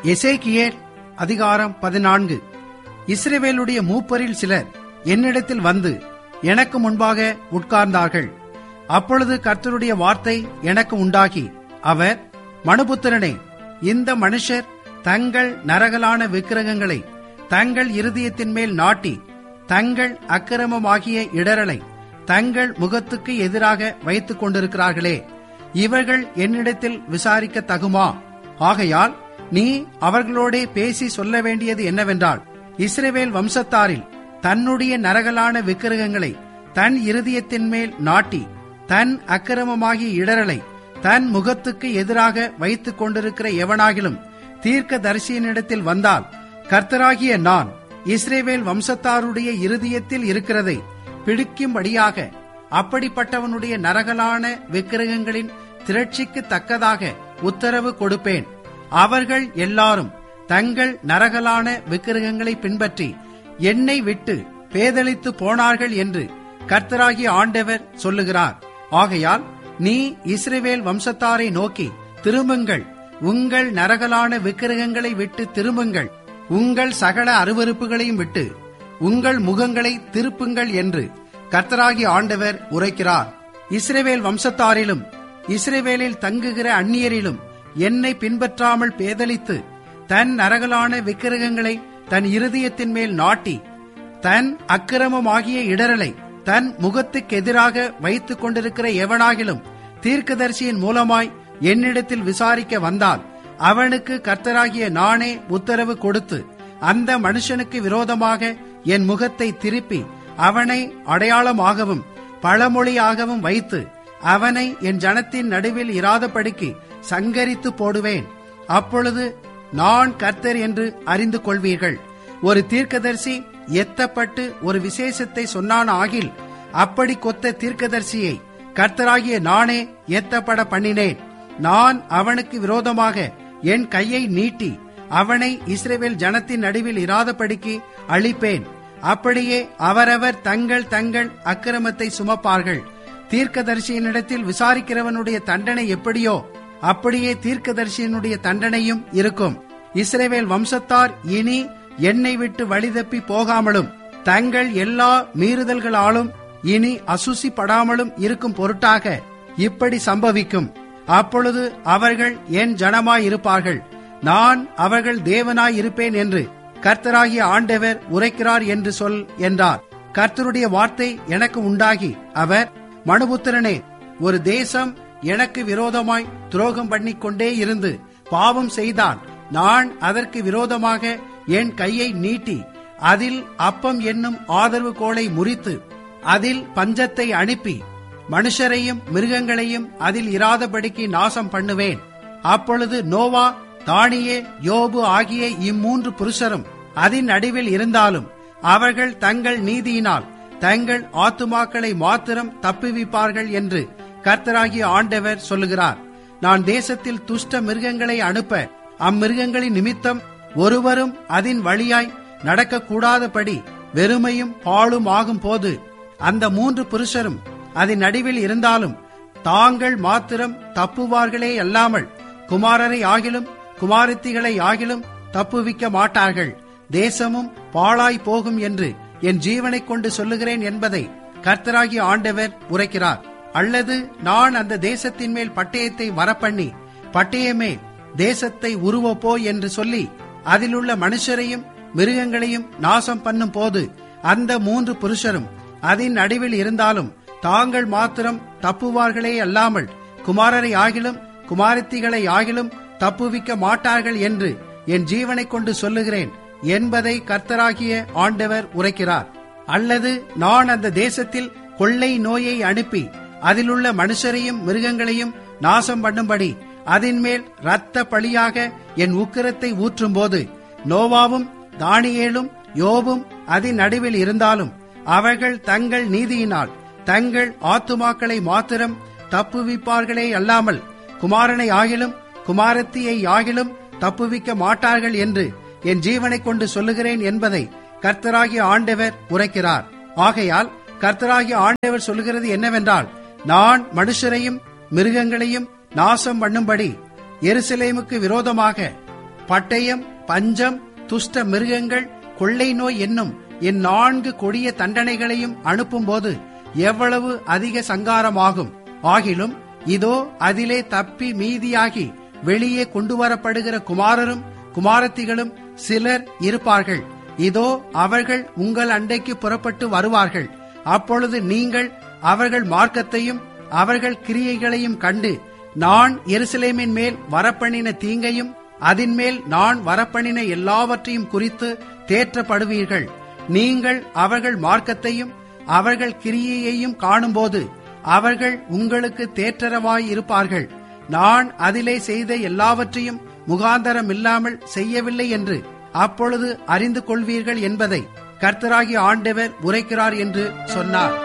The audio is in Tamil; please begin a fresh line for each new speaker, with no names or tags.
எசேக்கியேல் அதிகாரம் பதினான்கு இஸ்ரவேலுடைய மூப்பரில் சிலர் என்னிடத்தில் வந்து எனக்கு முன்பாக உட்கார்ந்தார்கள் அப்பொழுது கர்த்தருடைய வார்த்தை எனக்கு உண்டாகி அவர் மனுபுத்திரனே இந்த மனுஷர் தங்கள் நரகலான விக்கிரகங்களை தங்கள் இருதயத்தின் மேல் நாட்டி தங்கள் அக்கிரமமாகிய இடரலை தங்கள் முகத்துக்கு எதிராக வைத்துக் கொண்டிருக்கிறார்களே இவர்கள் என்னிடத்தில் விசாரிக்க தகுமா ஆகையால் நீ அவர்களோடே பேசி சொல்ல வேண்டியது என்னவென்றால் இஸ்ரவேல் வம்சத்தாரில் தன்னுடைய நரகலான விக்கிரகங்களை தன் இருதயத்தின் மேல் நாட்டி தன் அக்கிரமமாகிய இடரலை தன் முகத்துக்கு எதிராக வைத்துக் கொண்டிருக்கிற எவனாகிலும் தீர்க்க தரிசியனிடத்தில் வந்தால் கர்த்தராகிய நான் இஸ்ரேவேல் வம்சத்தாருடைய இருதயத்தில் இருக்கிறதை பிடிக்கும்படியாக அப்படிப்பட்டவனுடைய நரகலான விக்கிரகங்களின் திரட்சிக்கு தக்கதாக உத்தரவு கொடுப்பேன் அவர்கள் எல்லாரும் தங்கள் நரகலான விக்கிரகங்களை பின்பற்றி என்னை விட்டு பேதலித்து போனார்கள் என்று கர்த்தராகிய ஆண்டவர் சொல்லுகிறார் ஆகையால் நீ இஸ்ரவேல் வம்சத்தாரை நோக்கி திரும்புங்கள் உங்கள் நரகலான விக்கிரகங்களை விட்டு திரும்புங்கள் உங்கள் சகல அருவருப்புகளையும் விட்டு உங்கள் முகங்களை திருப்புங்கள் என்று கர்த்தராகிய ஆண்டவர் உரைக்கிறார் இஸ்ரவேல் வம்சத்தாரிலும் இஸ்ரவேலில் தங்குகிற அந்நியரிலும் என்னை பின்பற்றாமல் பேதலித்து தன் நரகலான விக்கிரகங்களை தன் இருதயத்தின் மேல் நாட்டி தன் அக்கிரமமாகிய இடரலை தன் முகத்துக்கு எதிராக வைத்துக் கொண்டிருக்கிற எவனாகிலும் தீர்க்கதரிசியின் மூலமாய் என்னிடத்தில் விசாரிக்க வந்தால் அவனுக்கு கர்த்தராகிய நானே உத்தரவு கொடுத்து அந்த மனுஷனுக்கு விரோதமாக என் முகத்தை திருப்பி அவனை அடையாளமாகவும் பழமொழியாகவும் வைத்து அவனை என் ஜனத்தின் நடுவில் இராதபடிக்கு சங்கரித்து போடுவேன் அப்பொழுது நான் கர்த்தர் என்று அறிந்து கொள்வீர்கள் ஒரு தீர்க்கதரிசி எத்தப்பட்டு ஒரு விசேஷத்தை சொன்னான் ஆகில் அப்படி கொத்த தீர்க்கதரிசியை கர்த்தராகிய நானே எத்தப்பட பண்ணினேன் நான் அவனுக்கு விரோதமாக என் கையை நீட்டி அவனை இஸ்ரேவேல் ஜனத்தின் நடுவில் இராதபடிக்கு அழிப்பேன் அப்படியே அவரவர் தங்கள் தங்கள் அக்கிரமத்தை சுமப்பார்கள் தீர்க்கதரிசியினிடத்தில் விசாரிக்கிறவனுடைய தண்டனை எப்படியோ அப்படியே தீர்க்கதரிசியினுடைய தண்டனையும் இருக்கும் இஸ்ரேவேல் வம்சத்தார் இனி என்னை விட்டு வழிதப்பி போகாமலும் தங்கள் எல்லா மீறுதல்களாலும் இனி அசுசிப்படாமலும் இருக்கும் பொருட்டாக இப்படி சம்பவிக்கும் அப்பொழுது அவர்கள் என் ஜனமாயிருப்பார்கள் நான் அவர்கள் தேவனாய் இருப்பேன் என்று கர்த்தராகிய ஆண்டவர் உரைக்கிறார் என்று சொல் என்றார் கர்த்தருடைய வார்த்தை எனக்கு உண்டாகி அவர் மனுபுத்திரனே ஒரு தேசம் எனக்கு விரோதமாய் துரோகம் பண்ணிக்கொண்டே இருந்து பாவம் செய்தால் நான் அதற்கு விரோதமாக என் கையை நீட்டி அதில் அப்பம் என்னும் ஆதரவு கோலை முறித்து அதில் பஞ்சத்தை அனுப்பி மனுஷரையும் மிருகங்களையும் அதில் இராதபடிக்கு நாசம் பண்ணுவேன் அப்பொழுது நோவா தானியே யோபு ஆகிய இம்மூன்று புருஷரும் அதன் நடுவில் இருந்தாலும் அவர்கள் தங்கள் நீதியினால் தங்கள் ஆத்துமாக்களை மாத்திரம் தப்புவிப்பார்கள் என்று கர்த்தராகிய ஆண்டவர் சொல்லுகிறார் நான் தேசத்தில் துஷ்ட மிருகங்களை அனுப்ப அம்மிருகங்களின் நிமித்தம் ஒருவரும் அதன் வழியாய் நடக்கக்கூடாதபடி வெறுமையும் பாழும் ஆகும் போது அந்த மூன்று புருஷரும் அதன் நடுவில் இருந்தாலும் தாங்கள் மாத்திரம் தப்புவார்களே அல்லாமல் குமாரரை ஆகிலும் குமாரத்திகளை ஆகிலும் தப்புவிக்க மாட்டார்கள் தேசமும் பாழாய் போகும் என்று என் ஜீவனை கொண்டு சொல்லுகிறேன் என்பதை கர்த்தராகிய ஆண்டவர் உரைக்கிறார் அல்லது நான் அந்த தேசத்தின் மேல் பட்டயத்தை வரப்பண்ணி பட்டயமே தேசத்தை உருவப்போ என்று சொல்லி அதிலுள்ள மனுஷரையும் மிருகங்களையும் நாசம் பண்ணும் போது அந்த மூன்று புருஷரும் அதன் நடுவில் இருந்தாலும் தாங்கள் மாத்திரம் தப்புவார்களே அல்லாமல் குமாரரை ஆகிலும் குமாரத்திகளை ஆகிலும் தப்புவிக்க மாட்டார்கள் என்று என் ஜீவனை கொண்டு சொல்லுகிறேன் என்பதை கர்த்தராகிய ஆண்டவர் உரைக்கிறார் அல்லது நான் அந்த தேசத்தில் கொள்ளை நோயை அனுப்பி அதிலுள்ள மனுஷரையும் மிருகங்களையும் நாசம் பண்ணும்படி அதன் மேல் இரத்த பழியாக என் உக்கிரத்தை ஊற்றும்போது நோவாவும் தானியேலும் யோபும் அதன் நடுவில் இருந்தாலும் அவர்கள் தங்கள் நீதியினால் தங்கள் ஆத்துமாக்களை மாத்திரம் தப்புவிப்பார்களே அல்லாமல் குமாரனை ஆகிலும் குமாரத்தியை ஆகிலும் தப்புவிக்க மாட்டார்கள் என்று என் ஜீவனை கொண்டு சொல்லுகிறேன் என்பதை கர்த்தராகிய ஆண்டவர் உரைக்கிறார் ஆகையால் கர்த்தராகிய ஆண்டவர் சொல்லுகிறது என்னவென்றால் நான் மனுஷரையும் மிருகங்களையும் நாசம் பண்ணும்படி எருசலேமுக்கு விரோதமாக பட்டயம் பஞ்சம் துஷ்ட மிருகங்கள் கொள்ளை நோய் என்னும் என் நான்கு கொடிய தண்டனைகளையும் அனுப்பும்போது எவ்வளவு அதிக சங்காரமாகும் ஆகிலும் இதோ அதிலே தப்பி மீதியாகி வெளியே கொண்டு வரப்படுகிற குமாரரும் குமாரத்திகளும் சிலர் இருப்பார்கள் இதோ அவர்கள் உங்கள் அண்டைக்கு புறப்பட்டு வருவார்கள் அப்பொழுது நீங்கள் அவர்கள் மார்க்கத்தையும் அவர்கள் கிரியைகளையும் கண்டு நான் எருசலேமின் மேல் வரப்பண்ணின தீங்கையும் அதின் மேல் நான் வரப்பண்ணின எல்லாவற்றையும் குறித்து தேற்றப்படுவீர்கள் நீங்கள் அவர்கள் மார்க்கத்தையும் அவர்கள் கிரியையையும் காணும்போது அவர்கள் உங்களுக்கு தேற்றரவாய் இருப்பார்கள் நான் அதிலே செய்த எல்லாவற்றையும் முகாந்தரம் இல்லாமல் செய்யவில்லை என்று அப்பொழுது அறிந்து கொள்வீர்கள் என்பதை கர்த்தராகிய ஆண்டவர் உரைக்கிறார் என்று சொன்னார்